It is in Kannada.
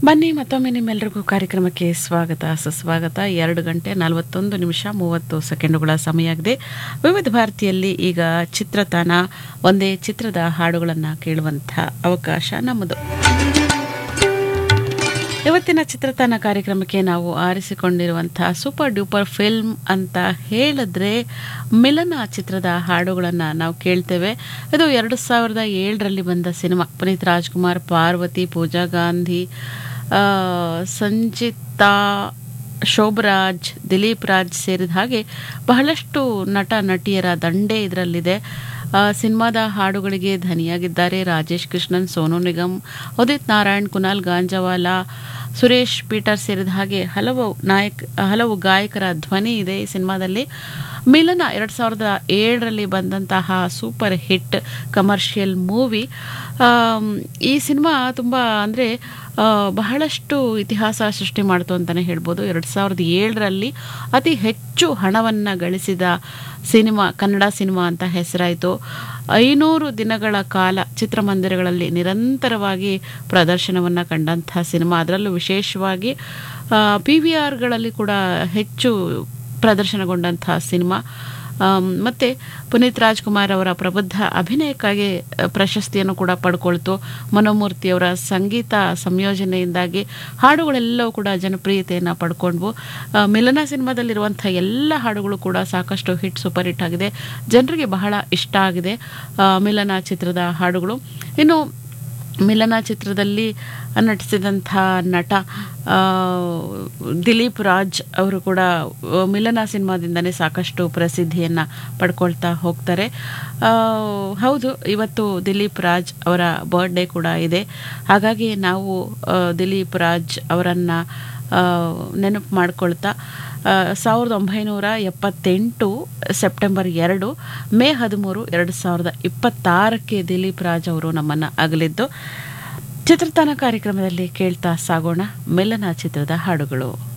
ಬನ್ನಿ ಮತ್ತೊಮ್ಮೆ ನಿಮ್ಮೆಲ್ಲರಿಗೂ ಕಾರ್ಯಕ್ರಮಕ್ಕೆ ಸ್ವಾಗತ ಸುಸ್ವಾಗತ ಎರಡು ಗಂಟೆ ನಲವತ್ತೊಂದು ನಿಮಿಷ ಮೂವತ್ತು ಸೆಕೆಂಡುಗಳ ಸಮಯ ಆಗಿದೆ ವಿವಿಧ ಭಾರತಿಯಲ್ಲಿ ಈಗ ಚಿತ್ರತಾನ ಒಂದೇ ಚಿತ್ರದ ಹಾಡುಗಳನ್ನು ಕೇಳುವಂಥ ಅವಕಾಶ ನಮ್ಮದು ಇವತ್ತಿನ ಚಿತ್ರತಾನ ಕಾರ್ಯಕ್ರಮಕ್ಕೆ ನಾವು ಆರಿಸಿಕೊಂಡಿರುವಂತಹ ಸೂಪರ್ ಡ್ಯೂಪರ್ ಫಿಲ್ಮ್ ಅಂತ ಹೇಳಿದ್ರೆ ಮಿಲನ ಚಿತ್ರದ ಹಾಡುಗಳನ್ನು ನಾವು ಕೇಳ್ತೇವೆ ಇದು ಎರಡು ಸಾವಿರದ ಏಳರಲ್ಲಿ ಬಂದ ಸಿನಿಮಾ ಪುನೀತ್ ರಾಜ್ಕುಮಾರ್ ಪಾರ್ವತಿ ಪೂಜಾ ಗಾಂಧಿ ಆ, ಸಂಜಿತಾ ಶೋಭರಾಜ್ ದಿಲೀಪ್ ರಾಜ್ ಸೇರಿದ ಹಾಗೆ ಬಹಳಷ್ಟು ನಟ ನಟಿಯರ ದಂಡೆ ಇದರಲ್ಲಿದೆ ಆ, ಸಿನಿಮಾದ ಹಾಡುಗಳಿಗೆ ಧನಿಯಾಗಿದ್ದಾರೆ ರಾಜೇಶ್ ಕೃಷ್ಣನ್ ಸೋನು ನಿಗಮ್ ಉದಿತ್ ನಾರಾಯಣ್ ಕುನಾಲ್ ಗಾಂಜವಾಲಾ ಸುರೇಶ್ ಪೀಟರ್ ಸೇರಿದ ಹಾಗೆ ಹಲವು ನಾಯಕ್ ಹಲವು ಗಾಯಕರ ಧ್ವನಿ ಇದೆ ಈ ಸಿನಿಮಾದಲ್ಲಿ ಮಿಲನ ಎರಡು ಸಾವಿರದ ಏಳರಲ್ಲಿ ಬಂದಂತಹ ಸೂಪರ್ ಹಿಟ್ ಕಮರ್ಷಿಯಲ್ ಮೂವಿ ಈ ಸಿನಿಮಾ ತುಂಬ ಅಂದರೆ ಬಹಳಷ್ಟು ಇತಿಹಾಸ ಸೃಷ್ಟಿ ಮಾಡ್ತು ಅಂತಲೇ ಹೇಳ್ಬೋದು ಎರಡು ಸಾವಿರದ ಏಳರಲ್ಲಿ ಅತಿ ಹೆಚ್ಚು ಹಣವನ್ನು ಗಳಿಸಿದ ಸಿನಿಮಾ ಕನ್ನಡ ಸಿನಿಮಾ ಅಂತ ಹೆಸರಾಯಿತು ಐನೂರು ದಿನಗಳ ಕಾಲ ಚಿತ್ರಮಂದಿರಗಳಲ್ಲಿ ನಿರಂತರವಾಗಿ ಪ್ರದರ್ಶನವನ್ನು ಕಂಡಂಥ ಸಿನಿಮಾ ಅದರಲ್ಲೂ ವಿಶೇಷವಾಗಿ ಪಿ ವಿ ಆರ್ಗಳಲ್ಲಿ ಕೂಡ ಹೆಚ್ಚು ಪ್ರದರ್ಶನಗೊಂಡಂಥ ಸಿನಿಮಾ ಆಮ್, ಮತ್ತೆ ಪುನೀತ್ ರಾಜ್ಕುಮಾರ್ ಅವರ ಪ್ರಬುದ್ಧ ಅಭಿನಯಕ್ಕಾಗಿ ಅ, ಪ್ರಶಸ್ತಿಯನ್ನು ಕೂಡ ಪಡ್ಕೊಳ್ತು ಮನೋಮೂರ್ತಿಯವರ ಸಂಗೀತ ಸಂಯೋಜನೆಯಿಂದಾಗಿ ಹಾಡುಗಳೆಲ್ಲವೂ ಕೂಡ ಜನಪ್ರಿಯತೆಯನ್ನು ಪಡ್ಕೊಂಡ್ವು ಆ, ಮಿಲನ ಸಿನಿಮಾದಲ್ಲಿರುವಂಥ ಎಲ್ಲ ಹಾಡುಗಳು ಕೂಡ ಸಾಕಷ್ಟು ಹಿಟ್ ಸೂಪರ್ ಹಿಟ್ ಆಗಿದೆ ಜನರಿಗೆ ಬಹಳ ಇಷ್ಟ ಆಗಿದೆ ಆ, ಮಿಲನ ಚಿತ್ರದ ಹಾಡುಗಳು ಇನ್ನು ಮಿಲನ ಚಿತ್ರದಲ್ಲಿ ನಟಿಸಿದಂಥ ನಟ ಆ, ದಿಲೀಪ್ ರಾಜ್ ಅವರು ಕೂಡ ಆ, ಮಿಲನ ಸಿನಿಮಾದಿಂದನೇ ಸಾಕಷ್ಟು ಪ್ರಸಿದ್ಧಿಯನ್ನು ಪಡ್ಕೊಳ್ತಾ ಹೋಗ್ತಾರೆ ಆ, ಹೌದು ಇವತ್ತು ದಿಲೀಪ್ ರಾಜ್ ಅವರ ಬರ್ಡೇ ಕೂಡ ಇದೆ ಹಾಗಾಗಿ ನಾವು ಆ, ದಿಲೀಪ್ ರಾಜ್ ಅವರನ್ನು ನೆನಪು ಮಾಡ್ಕೊಳ್ತಾ ಆ, ಸಾವಿರದ ಒಂಬೈನೂರ ಎಪ್ಪತ್ತೆಂಟು ಸೆಪ್ಟೆಂಬರ್ ಎರಡು ಮೇ ಹದಿಮೂರು ಎರಡು ಸಾವಿರದ ಇಪ್ಪತ್ತಾರಕ್ಕೆ ದಿಲೀಪ್ ರಾಜ್ ಅವರು ನಮ್ಮನ್ನು ಅಗಲಿದ್ದು ಚಿತ್ರತಾನ ಕಾರ್ಯಕ್ರಮದಲ್ಲಿ ಕೇಳ್ತಾ ಸಾಗೋಣ ಮೆಲ್ಲನ ಚಿತ್ರದ ಹಾಡುಗಳು